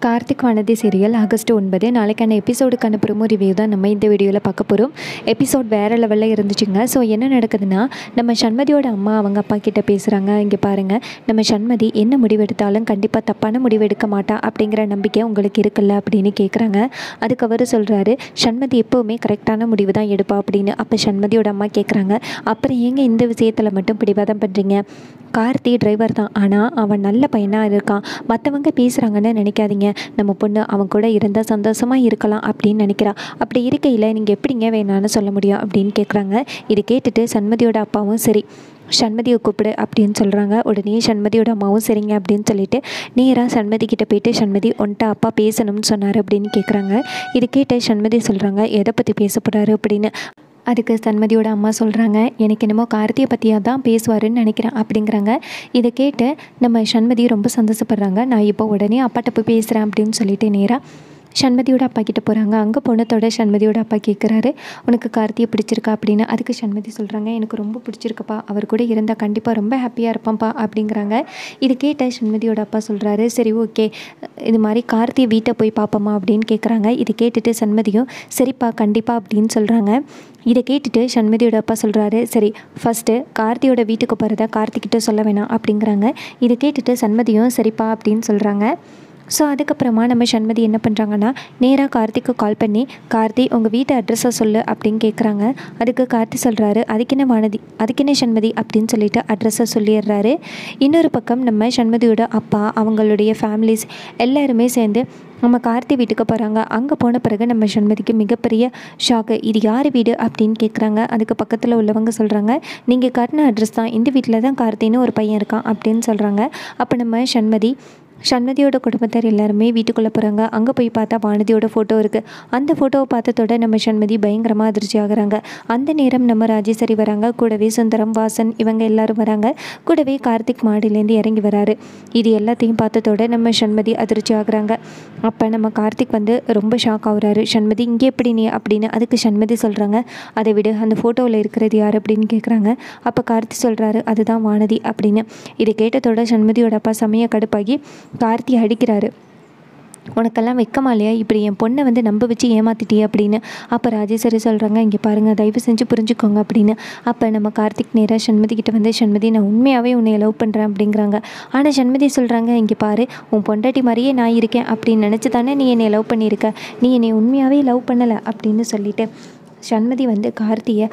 Karthik Vanathi serial August ஒன்பது நாளைக்கான எபிசோடுக்கான promo review தான் நம்ம இந்த வீடியோவில் பார்க்க போகிறோம் எபிசோட் வேறு லெவலில் இருந்துச்சுங்க ஸோ என்ன நடக்குதுன்னா நம்ம சண்மதியோட அம்மா அவங்க அப்பா கிட்ட பேசுகிறாங்க இங்கே பாருங்கள் நம்ம சண்மதி என்ன முடிவெடுத்தாலும் கண்டிப்பாக தப்பான முடிவெடுக்க மாட்டா அப்படிங்கிற நம்பிக்கை உங்களுக்கு இருக்குல்ல அப்படின்னு கேட்குறாங்க அதுக்கு அவர் சொல்கிறாரு சண்மதி எப்போவுமே கரெக்டான முடிவு தான் எடுப்பா அப்படின்னு அப்போ சண்மதியோட அம்மா கேட்குறாங்க அப்புறம் ஏங்க இந்த விஷயத்தில் மட்டும் பிடிவாதம் பண்ணுறீங்க கார்த்தி டிரைவர் தான் ஆனால் அவன் நல்ல பையனாக இருக்கான் மற்றவங்க பேசுகிறாங்கன்னு நினைக்காதீங்க நம்ம பொண்ணு அவன் கூட இருந்தால் சந்தோஷமாக இருக்கலாம் அப்படின்னு நினைக்கிறா அப்படி இருக்கையில் நீங்கள் எப்படிங்க வேணான்னு சொல்ல முடியும் அப்படின்னு கேட்குறாங்க இது கேட்டுட்டு சண்மதியோட அப்பாவும் சரி சண்மதியை கூப்பிடு அப்படின்னு சொல்கிறாங்க உடனே சண்மதியோட அம்மாவும் சரிங்க அப்படின்னு சொல்லிட்டு நேராக சண்மதி கிட்ட போயிட்டு சண்மதி ஒன்ட்ட அப்பா பேசணும்னு சொன்னார் அப்படின்னு கேட்குறாங்க இது கேட்ட சண்மதி சொல்கிறாங்க எதை பற்றி பேச போகிறாரு அப்படின்னு அதுக்கு சண்மதியோட அம்மா சொல்கிறாங்க எனக்கு என்னமோ கார்த்தியை பற்றியாக தான் பேசுவாருன்னு நினைக்கிறேன் அப்படிங்கிறாங்க இதை கேட்டு நம்ம சண்மதி ரொம்ப சந்தோஷப்படுறாங்க நான் இப்போ உடனே அப்பாட்ட போய் பேசுகிறேன் அப்படின்னு சொல்லிட்டு நேராக சண்மதியோட அப்பா கிட்ட போகிறாங்க அங்கே போனதோட சண்மதியோட அப்பா கேட்குறாரு உனக்கு கார்த்தியை பிடிச்சிருக்கா அப்படின்னு அதுக்கு சண்மதி சொல்கிறாங்க எனக்கு ரொம்ப பிடிச்சிருக்குப்பா அவர் கூட இருந்தால் கண்டிப்பாக ரொம்ப ஹாப்பியாக இருப்பான்ப்பா அப்படிங்கிறாங்க இது கேட்ட சண்மதியோட அப்பா சொல்கிறாரு சரி ஓகே இது மாதிரி கார்த்தியை வீட்டை போய் பார்ப்போமா அப்படின்னு கேட்குறாங்க இது கேட்டுட்டு சண்மதியும் சரிப்பா கண்டிப்பாக அப்படின்னு சொல்கிறாங்க இதை கேட்டுட்டு சண்மதியோட அப்பா சொல்கிறாரு சரி ஃபஸ்ட்டு கார்த்தியோட வீட்டுக்கு போகிறத கார்த்திக்கிட்ட சொல்ல வேணாம் அப்படிங்கிறாங்க இதை கேட்டுட்டு சண்மதியும் சரிப்பா அப்படின்னு சொல்கிறாங்க ஸோ அதுக்கப்புறமா நம்ம சண்மதி என்ன பண்ணுறாங்கன்னா நேராக கார்த்திக்கு கால் பண்ணி கார்த்தி உங்கள் வீட்டு அட்ரஸை சொல்லு அப்படின்னு கேட்குறாங்க அதுக்கு கார்த்தி சொல்கிறாரு அதுக்கென்ன வானதி அதுக்கென்ன சண்மதி அப்படின்னு சொல்லிட்டு அட்ரஸை சொல்லிடுறாரு இன்னொரு பக்கம் நம்ம சண்மதியோட அப்பா அவங்களுடைய ஃபேமிலிஸ் எல்லாருமே சேர்ந்து நம்ம கார்த்தி வீட்டுக்கு போகிறாங்க அங்கே போன பிறகு நம்ம சண்மதிக்கு மிகப்பெரிய ஷாக்கு இது யார் வீடு அப்படின்னு கேட்குறாங்க அதுக்கு பக்கத்தில் உள்ளவங்க சொல்கிறாங்க நீங்கள் காட்டின அட்ரஸ் தான் இந்த வீட்டில் தான் கார்த்தின்னு ஒரு பையன் இருக்கான் அப்படின்னு சொல்கிறாங்க அப்போ நம்ம சண்மதி சண்மதியோட குடும்பத்தார் எல்லாருமே வீட்டுக்குள்ளே போகிறாங்க அங்கே போய் பார்த்தா வானதியோட ஃபோட்டோ இருக்குது அந்த ஃபோட்டோவை பார்த்ததோட நம்ம சண்மதி பயங்கரமாக அதிர்ச்சி ஆகுறாங்க அந்த நேரம் நம்ம ராஜேஸ்வரி வராங்க கூடவே சுந்தரம் வாசன் இவங்க எல்லாரும் வராங்க கூடவே கார்த்திக் மாடியிலேருந்து இறங்கி வராரு இது எல்லாத்தையும் பார்த்ததோட நம்ம சண்மதி அதிர்ச்சி ஆகுறாங்க அப்போ நம்ம கார்த்திக் வந்து ரொம்ப ஷாக் ஆகுறாரு சண்மதி இங்கே எப்படி நீ அப்படின்னு அதுக்கு சண்மதி சொல்கிறாங்க அதை விட அந்த ஃபோட்டோவில் இருக்கிறது யார் அப்படின்னு கேட்குறாங்க அப்போ கார்த்தி சொல்கிறாரு அதுதான் வானதி அப்படின்னு இதை கேட்டதோட சண்மதியோட அப்பா செமைய கடுப்பாகி கார்த்தி அடிக்கிறாரு உனக்கெல்லாம் வெக்கமா இல்லையா இப்படி என் பொண்ணை வந்து நம்ப வச்சு ஏமாத்திட்டியே அப்படின்னு அப்போ ராஜேஸ்வரி சொல்கிறாங்க இங்கே பாருங்கள் தயவு செஞ்சு புரிஞ்சுக்கோங்க அப்படின்னு அப்போ நம்ம கார்த்திக் நேராக சண்மதி கிட்ட வந்து சண்மதி நான் உண்மையாகவே உன்னை லவ் பண்ணுறேன் அப்படிங்கிறாங்க ஆனால் சண்மதி சொல்கிறாங்க இங்கே பாரு உன் பொண்டாட்டி மாதிரியே நான் இருக்கேன் அப்படின்னு நினச்சி தானே நீ என்னை லவ் பண்ணியிருக்க நீ என்னை உண்மையாகவே லவ் பண்ணலை அப்படின்னு சொல்லிட்டு சண்மதி வந்து கார்த்தியை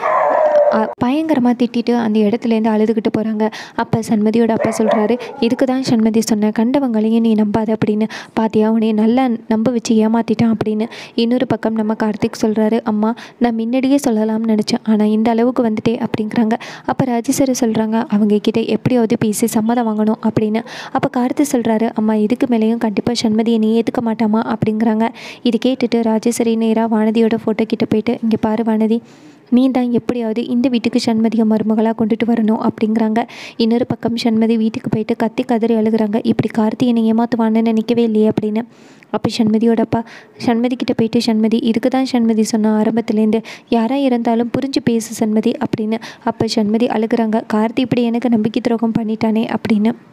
பயங்கரமாக திட்டிட்டு அந்த இடத்துலேருந்து அழுதுகிட்டு போகிறாங்க அப்போ சண்மதியோட அப்பா சொல்கிறாரு இதுக்கு தான் சண்மதி சொன்னேன் கண்டவங்களையும் நீ நம்பாத அப்படின்னு பாத்தியா உன்னை நல்லா நம்ப வச்சு ஏமாத்திட்டான் அப்படின்னு இன்னொரு பக்கம் நம்ம கார்த்திக் சொல்கிறாரு அம்மா நான் முன்னாடியே சொல்லலாம்னு நினச்சேன் ஆனால் இந்த அளவுக்கு வந்துட்டே அப்படிங்கிறாங்க அப்போ ராஜேஸ்வரி சொல்கிறாங்க அவங்க கிட்ட எப்படியாவது பேசி சம்மதம் வாங்கணும் அப்படின்னு அப்போ கார்த்திக் சொல்கிறாரு அம்மா இதுக்கு மேலேயும் கண்டிப்பாக சண்மதியை நீ ஏற்றுக்க மாட்டாமா அப்படிங்கிறாங்க இது கேட்டுட்டு ராஜேஸ்வரி நேராக வானதியோட ஃபோட்டோ கிட்ட போயிட்டு இங்கே பாரு வானதி நீ தான் எப்படியாவது இந்த வீட்டுக்கு சண்மதியை மருமகளாக கொண்டுட்டு வரணும் அப்படிங்கிறாங்க இன்னொரு பக்கம் சண்மதி வீட்டுக்கு போயிட்டு கத்தி கதறி அழுகுறாங்க இப்படி கார்த்தி என்னை ஏமாத்துவான்னு நினைக்கவே இல்லையே அப்படின்னு அப்போ சண்மதியோடப்பா சண்மதி கிட்ட போயிட்டு சண்மதி இதுக்கு தான் சண்மதி சொன்ன ஆரம்பத்துலேருந்து யாராக இருந்தாலும் புரிஞ்சு பேசு சண்மதி அப்படின்னு அப்போ சண்மதி அழுகுறாங்க கார்த்தி இப்படி எனக்கு நம்பிக்கை துரோகம் பண்ணிட்டானே அப்படின்னு